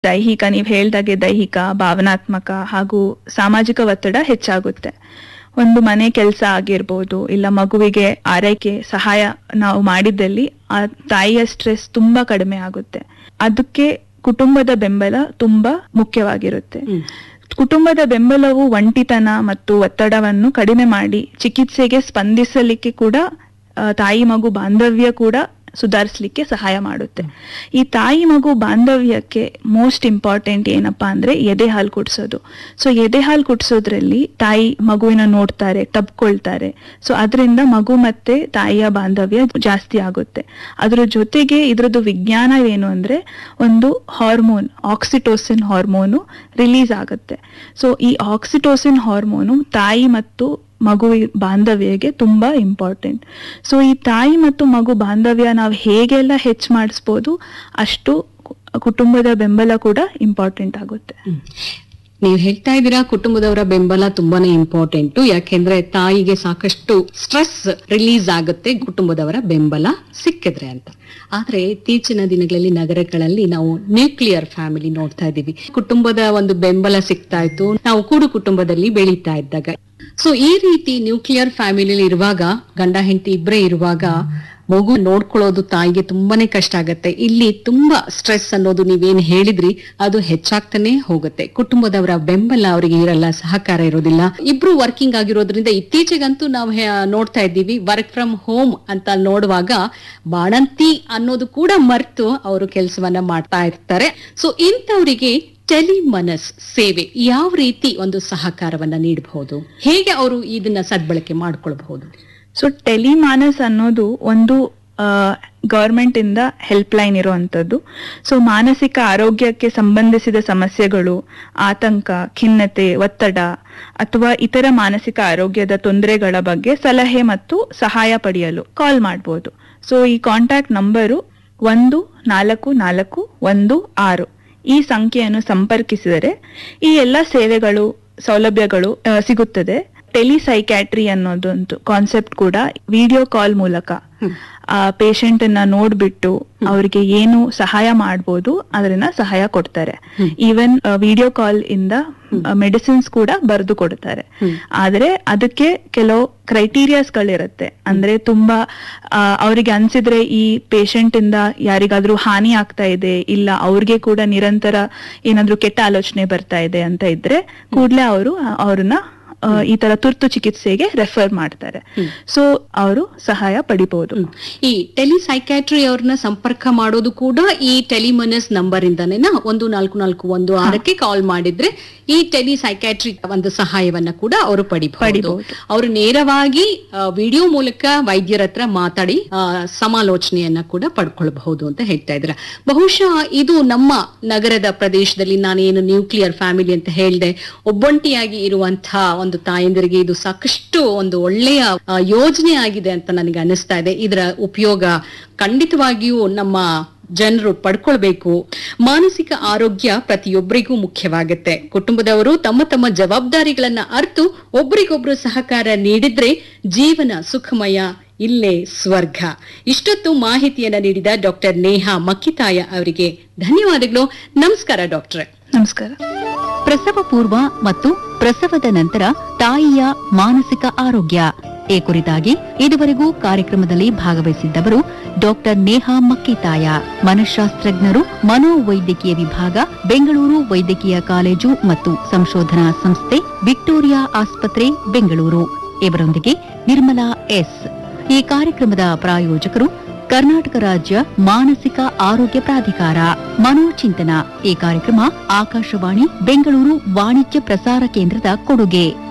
ದೈಹಿಕ ನೀವು ಹೇಳ್ದಾಗೆ ದೈಹಿಕ ಭಾವನಾತ್ಮಕ ಹಾಗೂ ಸಾಮಾಜಿಕ ಒತ್ತಡ ಹೆಚ್ಚಾಗುತ್ತೆ ಒಂದು ಮನೆ ಕೆಲಸ ಆಗಿರ್ಬೋದು ಇಲ್ಲ ಮಗುವಿಗೆ ಆರೈಕೆ ಸಹಾಯ ನಾವು ಮಾಡಿದ್ದಲ್ಲಿ ಆ ತಾಯಿಯ ಸ್ಟ್ರೆಸ್ ತುಂಬಾ ಕಡಿಮೆ ಆಗುತ್ತೆ ಅದಕ್ಕೆ ಕುಟುಂಬದ ಬೆಂಬಲ ತುಂಬಾ ಮುಖ್ಯವಾಗಿರುತ್ತೆ ಹ್ಮ್. ಕುಟುಂಬದ ಬೆಂಬಲವು ಒಂಟಿತನ ಮತ್ತು ಒತ್ತಡವನ್ನು ಕಡಿಮೆ ಮಾಡಿ ಚಿಕಿತ್ಸೆಗೆ ಸ್ಪಂದಿಸಲಿಕ್ಕೆ ಕೂಡ ಆ, ತಾಯಿ ಮಗು ಬಾಂಧವ್ಯ ಕೂಡ ಸುಧಾರಿಸಲಿಕ್ಕೆ ಸಹಾಯ ಮಾಡುತ್ತೆ ಈ ತಾಯಿ ಮಗು ಬಾಂಧವ್ಯಕ್ಕೆ ಮೋಸ್ಟ್ ಇಂಪಾರ್ಟೆಂಟ್ ಏನಪ್ಪಾ ಅಂದ್ರೆ ಎದೆ ಹಾಲು ಕುಡಿಸೋದು ಸೊ ಎದೆ ಹಾಲು ಕುಡಿಸೋದ್ರಲ್ಲಿ ತಾಯಿ ಮಗುವಿನ ನೋಡ್ತಾರೆ ತಬ್ಕೊಳ್ತಾರೆ ಸೊ ಅದರಿಂದ ಮಗು ಮತ್ತೆ ತಾಯಿಯ ಬಾಂಧವ್ಯ ಜಾಸ್ತಿ ಆಗುತ್ತೆ ಅದ್ರ ಜೊತೆಗೆ ಇದ್ರದ್ದು ವಿಜ್ಞಾನ ಏನು ಅಂದ್ರೆ ಒಂದು ಹಾರ್ಮೋನ್ ಆಕ್ಸಿಟೋಸಿನ್ ಹಾರ್ಮೋನು ರಿಲೀಸ್ ಆಗುತ್ತೆ ಸೊ ಈ ಆಕ್ಸಿಟೋಸಿನ್ ಹಾರ್ಮೋನು ತಾಯಿ ಮತ್ತು ಮಗು ಬಾಂಧವ್ಯಗೆ ತುಂಬಾ ಇಂಪಾರ್ಟೆಂಟ್ ಸೊ ಈ ತಾಯಿ ಮತ್ತು ಮಗು ಬಾಂಧವ್ಯ ನಾವು ಹೇಗೆಲ್ಲ ಹೆಚ್ಚು ಮಾಡಿಸ್ಬೋದು ಅಷ್ಟು ಕು- ಕುಟುಂಬದ ಬೆಂಬಲ ಕೂಡ ಇಂಪಾರ್ಟೆಂಟ್ ಆಗುತ್ತೆ ನೀವು ಹೇಳ್ತಾ ಇದ್ದೀರಾ ಕುಟುಂಬದವರ ಬೆಂಬಲ ತುಂಬಾನೇ ಇಂಪಾರ್ಟೆಂಟ್ ಯಾಕೆಂದ್ರೆ ತಾಯಿಗೆ ಸಾಕಷ್ಟು ಸ್ಟ್ರೆಸ್ ರಿಲೀಸ್ ಆಗುತ್ತೆ ಕುಟುಂಬದವರ ಬೆಂಬಲ ಸಿಕ್ಕಿದ್ರೆ ಅಂತ ಆದ್ರೆ ಇತ್ತೀಚಿನ ದಿನಗಳಲ್ಲಿ ನಗರಗಳಲ್ಲಿ ನಾವು ನ್ಯೂಕ್ಲಿಯರ್ ಫ್ಯಾಮಿಲಿ ನೋಡ್ತಾ ಇದ್ದೀವಿ ಕುಟುಂಬದ ಒಂದು ಬೆಂಬಲ ಸಿಗ್ತಾ ಇತ್ತು ನಾವು ಕೂಡು ಕುಟುಂಬದಲ್ಲಿ ಬೆಳೀತಾ ಇದ್ದಾಗ ಸೊ ಈ ರೀತಿ ನ್ಯೂಕ್ಲಿಯರ್ ಫ್ಯಾಮಿಲಿ ಇರುವಾಗ ಗಂಡ ಹೆಂಡತಿ ಇಬ್ಬರೇ ಇರುವಾಗ ಮಗು ನೋಡ್ಕೊಳ್ಳೋದು ತಾಯಿಗೆ ತುಂಬಾನೇ ಕಷ್ಟ ಆಗತ್ತೆ ಇಲ್ಲಿ ತುಂಬಾ ಸ್ಟ್ರೆಸ್ ಅನ್ನೋದು ನೀವೇನ್ ಹೇಳಿದ್ರಿ ಅದು ಹೆಚ್ಚಾಗ್ತಾನೆ ಹೋಗುತ್ತೆ ಕುಟುಂಬದವರ ಬೆಂಬಲ ಅವರಿಗೆ ಇರಲ್ಲ ಸಹಕಾರ ಇರೋದಿಲ್ಲ ಇಬ್ರು ವರ್ಕಿಂಗ್ ಆಗಿರೋದ್ರಿಂದ ಇತ್ತೀಚೆಗಂತೂ ನಾವು ಹೇ- ನೋಡ್ತಾ ಇದ್ದೀವಿ ವರ್ಕ್ ಫ್ರಮ್ ಹೋಮ್ ಅಂತ ನೋಡುವಾಗ ಬಾಣಂತಿ ಅನ್ನೋದು ಕೂಡ ಮರ್ತು ಅವರು ಕೆಲಸವನ್ನ ಮಾಡ್ತಾ ಇರ್ತಾರೆ ಸೊ ಇಂಥವರಿಗೆ ಟೆಲಿಮನಸ್ ಸೇವೆ ಯಾವ ರೀತಿ ಒಂದು ಸಹಕಾರವನ್ನ ನೀಡಬಹುದು ಹೇಗೆ ಅವರು ಇದನ್ನ ಸದ್ಬಳಕೆ ಮಾಡ್ಕೊಳ್ಬಹುದು ಸೊ ಟೆಲಿಮಾನಸ್ ಅನ್ನೋದು ಒಂದು ಗವರ್ಮೆಂಟ್ ಇಂದ ಹೆಲ್ಪ್ ಲೈನ್ ಇರುವಂತದ್ದು ಸೊ ಮಾನಸಿಕ ಆರೋಗ್ಯಕ್ಕೆ ಸಂಬಂಧಿಸಿದ ಸಮಸ್ಯೆಗಳು ಆತಂಕ ಖಿನ್ನತೆ ಒತ್ತಡ ಅಥವಾ ಇತರ ಮಾನಸಿಕ ಆರೋಗ್ಯದ ತೊಂದರೆಗಳ ಬಗ್ಗೆ ಸಲಹೆ ಮತ್ತು ಸಹಾಯ ಪಡೆಯಲು ಕಾಲ್ ಮಾಡಬಹುದು ಸೊ ಈ ಕಾಂಟ್ಯಾಕ್ಟ್ ನಂಬರು ಒಂದು ನಾಲ್ಕು ನಾಲ್ಕು ಒಂದು ಆರು ಈ ಸಂಖ್ಯೆಯನ್ನು ಸಂಪರ್ಕಿಸಿದರೆ ಈ ಎಲ್ಲ ಸೇವೆಗಳು ಸೌಲಭ್ಯಗಳು ಆ, ಸಿಗುತ್ತದೆ ಟೆಲಿಸೈಕ್ಯಾಟ್ರಿ ಅನ್ನೋದೊಂದು ಕಾನ್ಸೆಪ್ಟ್ ಕೂಡ ವಿಡಿಯೋ ಕಾಲ್ ಮೂಲಕ ಆ ಪೇಷಂಟ್ ಅನ್ನ ನೋಡ್ಬಿಟ್ಟು ಅವರಿಗೆ ಏನು ಸಹಾಯ ಮಾಡ್ಬೋದು ಅದನ್ನ ಸಹಾಯ ಕೊಡ್ತಾರೆ ಈವನ್ ವಿಡಿಯೋ ಕಾಲ್ ಇಂದ ಮೆಡಿಸಿನ್ಸ್ ಕೂಡ ಬರೆದು ಕೊಡ್ತಾರೆ ಆದ್ರೆ ಅದಕ್ಕೆ ಕೆಲವು ಕ್ರೈಟೀರಿಯಾಸ್ ಗಳಿರುತ್ತೆ ಅಂದ್ರೆ ತುಂಬಾ ಆ, ಅವ್ರಿಗೆ ಅನ್ಸಿದ್ರೆ ಈ ಪೇಷಂಟ್ ಇಂದ ಯಾರಿಗಾದ್ರೂ ಹಾನಿ ಆಗ್ತಾ ಇದೆ ಇಲ್ಲ ಅವ್ರಿಗೆ ಕೂಡ ನಿರಂತರ ಏನಾದ್ರೂ ಕೆಟ್ಟ ಆಲೋಚನೆ ಬರ್ತಾ ಇದೆ ಅಂತ ಇದ್ರೆ ಕೂಡ್ಲೆ ಅವರು ಅವ್ರನ್ನ ಆ, ಈ ತರ ತುರ್ತು ಚಿಕಿತ್ಸೆಗೆ ರೆಫರ್ ಮಾಡ್ತಾರೆ ಸೊ ಅವರು ಸಹಾಯ ಪಡಿಬಹುದು ಹ್ಮ್. ಈ ಟೆಲಿಸೈಕ್ಯಾಟ್ರಿ ಅವ್ರನ್ನ ಸಂಪರ್ಕ ಮಾಡೋದು ಕೂಡ ಈ ಟೆಲಿಮನಸ್ ನಂಬರ್ ಇಂದಾನೇನ ಒಂದು ನಾಲ್ಕು ನಾಲ್ಕು ಒಂದು ಆರಕ್ಕೆ ಕಾಲ್ ಮಾಡಿದ್ರೆ ಈ ಟೆಲಿಸೈಕ್ಯಾಟ್ರಿ ಒಂದು ಸಹಾಯವನ್ನ ಕೂಡ ಅವರು ಪಡಿಬಹುದು ಪಡಿಬಹುದು. ಅವರು ನೇರವಾಗಿ ವಿಡಿಯೋ ಮೂಲಕ ವೈದ್ಯರ ಹತ್ರ ಮಾತಾಡಿ ಆ, ಸಮಾಲೋಚನೆಯನ್ನ ಕೂಡ ಪಡ್ಕೊಳ್ಬಹುದು ಅಂತ ಹೇಳ್ತಾ ಇದ್ರ ಬಹುಶಃ ಇದು ನಮ್ಮ ನಗರದ ಪ್ರದೇಶದಲ್ಲಿ ನಾನೇನು ನ್ಯೂಕ್ಲಿಯರ್ ಫ್ಯಾಮಿಲಿ ಅಂತ ಹೇಳ್ದೆ ಒಬ್ಬೊಂಟಿಯಾಗಿ ಇರುವಂತಹ ಒಂದು ತಾಯಂದಿರಿಗೆ ಇದು ಸಾಕಷ್ಟು ಒಂದು ಒಳ್ಳೆಯ ಆ, ಯೋಜನೆ ಆಗಿದೆ ಅಂತ ನನಗೆ ಅನಿಸ್ತಾ ಇದೆ ಇದರ ಉಪಯೋಗ ಖಂಡಿತವಾಗಿಯೂ ನಮ್ಮ ಜನರು ಪಡ್ಕೊಳ್ಬೇಕು ಮಾನಸಿಕ ಆರೋಗ್ಯ ಪ್ರತಿಯೊಬ್ಬರಿಗೂ ಮುಖ್ಯವಾಗುತ್ತೆ ಕುಟುಂಬದವರು ತಮ್ಮ ತಮ್ಮ ಜವಾಬ್ದಾರಿಗಳನ್ನ ಅರ್ತು ಒಬ್ರಿಗೊಬ್ರು ಸಹಕಾರ ನೀಡಿದ್ರೆ ಜೀವನ ಸುಖಮಯ ಇಲ್ಲೇ ಸ್ವರ್ಗ ಇಷ್ಟೊತ್ತು ಮಾಹಿತಿಯನ್ನ ನೀಡಿದ ಡಾಕ್ಟರ್ ನೇಹಾ ಮಕ್ಕಿತಾಯ ಅವರಿಗೆ ಧನ್ಯವಾದಗಳು ನಮಸ್ಕಾರ ಡಾಕ್ಟ್ರೆ ನಮಸ್ಕಾರ ಪ್ರಸವ ಪೂರ್ವ ಮತ್ತು ಪ್ರಸವದ ನಂತರ ತಾಯಿಯ ಮಾನಸಿಕ ಆರೋಗ್ಯ ಈ ಕುರಿತಾಗಿ ಇದುವರೆಗೂ ಕಾರ್ಯಕ್ರಮದಲ್ಲಿ ಭಾಗವಹಿಸಿದ್ದವರು ಡಾಕ್ಟರ್ ನೇಹಾ ಮಕ್ಕಿತಾಯ ಮನಃಶಾಸ್ತ್ರಜ್ಞರು ಮನೋವೈದ್ಯಕೀಯ ವಿಭಾಗ ಬೆಂಗಳೂರು ವೈದ್ಯಕೀಯ ಕಾಲೇಜು ಮತ್ತು ಸಂಶೋಧನಾ ಸಂಸ್ಥೆ ವಿಕ್ಟೋರಿಯಾ ಆಸ್ಪತ್ರೆ ಬೆಂಗಳೂರು ಇವರೊಂದಿಗೆ ನಿರ್ಮಲಾ ಎಸ್ ಈ ಕಾರ್ಯಕ್ರಮದ ಪ್ರಾಯೋಜಕರು ಕರ್ನಾಟಕ ರಾಜ್ಯ ಮಾನಸಿಕ ಆರೋಗ್ಯ ಪ್ರಾಧಿಕಾರ ಮನೋಚಿಂತನ ಈ ಕಾರ್ಯಕ್ರಮ ಆಕಾಶವಾಣಿ ಬೆಂಗಳೂರು ವಾಣಿಜ್ಯ ಪ್ರಸಾರ ಕೇಂದ್ರದ ಕೊಡುಗೆ